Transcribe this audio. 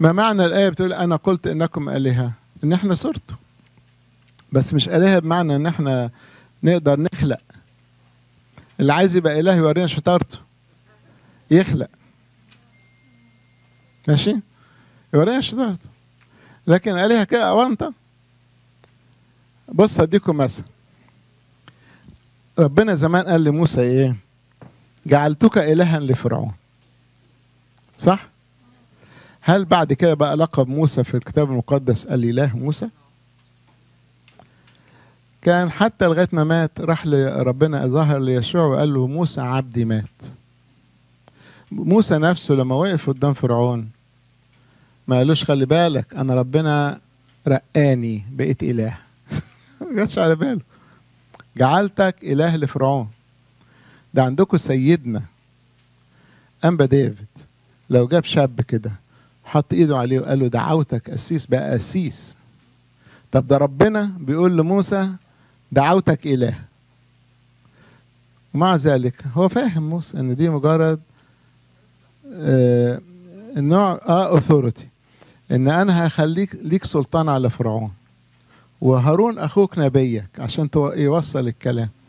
ما معنى الآية بتقول أنا قلت إنكم آلهة إن إحنا صرتوا بس مش آلهة بمعنى إن إحنا نقدر نخلق اللي عايز يبقى إله يورينا شطارته يخلق ماشي يورينا شطارته لكن آلهة كده أونطة بص هديكم مثل ربنا زمان قال لموسى إيه جعلتك إلها لفرعون صح هل بعد كده بقى لقب موسى في الكتاب المقدس الإله موسى كان حتى لغاية ما مات راح لربنا ظهر ليشوع وقال له موسى عبدي مات موسى نفسه لما وقف قدام فرعون ما قالوش خلي بالك انا ربنا رقاني بقيت اله ما جاتش على باله جعلتك اله لفرعون ده عندكم سيدنا انبا ديفيد لو جاب شاب كده حط ايده عليه وقال له دعوتك قسيس بقى قسيس طب ده ربنا بيقول لموسى دعوتك اله ومع ذلك هو فاهم موسى ان دي مجرد آه النوع اه اوثوريتي ان انا هخليك ليك سلطان على فرعون وهارون اخوك نبيك عشان يوصل الكلام